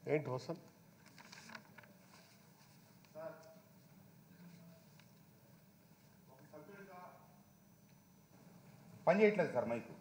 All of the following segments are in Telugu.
ఏంటి వసంత్ పని చేయట్లేదు సార్ మైకు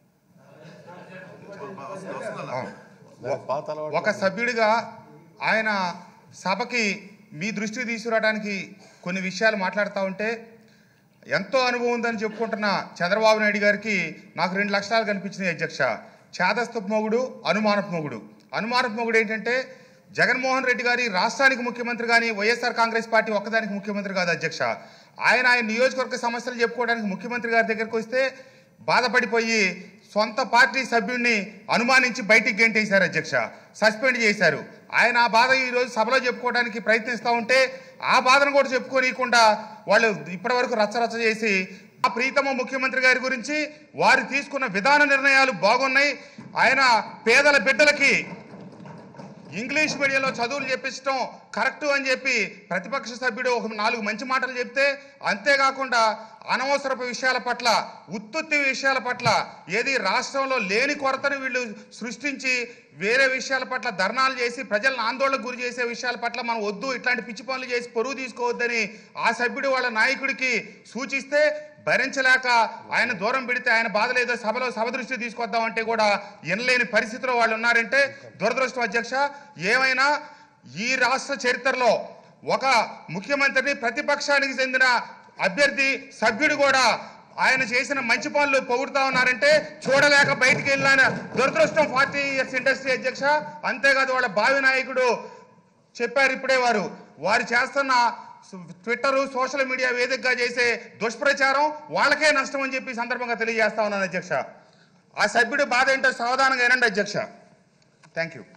దానికి పాత అలవాటు ఒక సభ్యుడిగా ఆయన సభకి మీ దృష్టికి తీసుకురావడానికి కొన్ని విషయాలు మాట్లాడుతూ ఉంటే ఎంతో అనుభవం ఉందని చెప్పుకుంటున్న చంద్రబాబు నాయుడు గారికి నాకు రెండు లక్షణాలు కనిపించినాయి అధ్యక్ష చేదస్తపు మొగుడు అనుమానపు మొగుడు అనుమానపు మొగుడు ఏంటంటే జగన్మోహన్ రెడ్డి గారి రాష్ట్రానికి ముఖ్యమంత్రి కానీ వైఎస్ఆర్ కాంగ్రెస్ పార్టీ ఒక్కదానికి ముఖ్యమంత్రి కాదు అధ్యక్ష ఆయన ఆయన నియోజకవర్గ సమస్యలు చెప్పుకోవడానికి ముఖ్యమంత్రి గారి దగ్గరికి వస్తే బాధపడిపోయి సొంత పార్టీ సభ్యుడిని అనుమానించి బయటికి గెంటేశారు అధ్యక్ష సస్పెండ్ చేశారు ఆయన ఆ బాధ ఈరోజు సభలో చెప్పుకోవడానికి ప్రయత్నిస్తూ ఉంటే ఆ బాధను కూడా చెప్పుకోనీయకుండా వాళ్ళు ఇప్పటివరకు రచ్చరచ్చ చేసి ఆ ప్రీతమ ముఖ్యమంత్రి గారి గురించి వారు తీసుకున్న విధాన నిర్ణయాలు బాగున్నాయి ఆయన పేదల బిడ్డలకి ఇంగ్లీష్ మీడియంలో చదువులు చెప్పించడం కరెక్ట్ అని చెప్పి ప్రతిపక్ష సభ్యుడు ఒక నాలుగు మంచి మాటలు చెప్తే అంతేకాకుండా అనవసరపు విషయాల పట్ల ఉత్తుత్తి విషయాల పట్ల ఏది రాష్ట్రంలో లేని కొరతను వీళ్ళు సృష్టించి వేరే విషయాల పట్ల ధర్నాలు చేసి ప్రజలను ఆందోళనకు గురి చేసే విషయాల పట్ల మనం వద్దు ఇట్లాంటి పిచ్చి పనులు చేసి పొరుగు తీసుకోవద్దని ఆ సభ్యుడు వాళ్ళ నాయకుడికి సూచిస్తే భరించలేక ఆయన దూరం పెడితే ఆయన బాధలు ఏదో సభలో సభ దృష్టి తీసుకొద్దామంటే కూడా వినలేని పరిస్థితిలో వాళ్ళు ఉన్నారంటే దురదృష్టం అధ్యక్ష ఏమైనా ఈ రాష్ట్ర చరిత్రలో ఒక ముఖ్యమంత్రిని ప్రతిపక్షానికి చెందిన అభ్యర్థి సభ్యుడు కూడా ఆయన చేసిన మంచి పనులు పొగుడుతా ఉన్నారంటే చూడలేక బయటికి వెళ్ళిన దురదృష్టం ఫార్టీ ఇయర్స్ ఇండస్ట్రీ అధ్యక్ష అంతేకాదు వాళ్ళ భావి నాయకుడు చెప్పారు ఇప్పుడే వారు వారు చేస్తున్న సు- ట్విట్టర్ సోషల్ మీడియా వేదికగా చేసే దుష్ప్రచారం వాళ్ళకే నష్టం అని చెప్పి ఈ సందర్భంగా తెలియజేస్తా ఉన్నాను అధ్యక్ష ఆ సభ్యుడు బాధ ఏంటో సావధానంగా వినండి అధ్యక్ష థ్యాంక్ యూ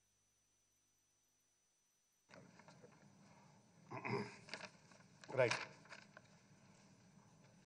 రైట్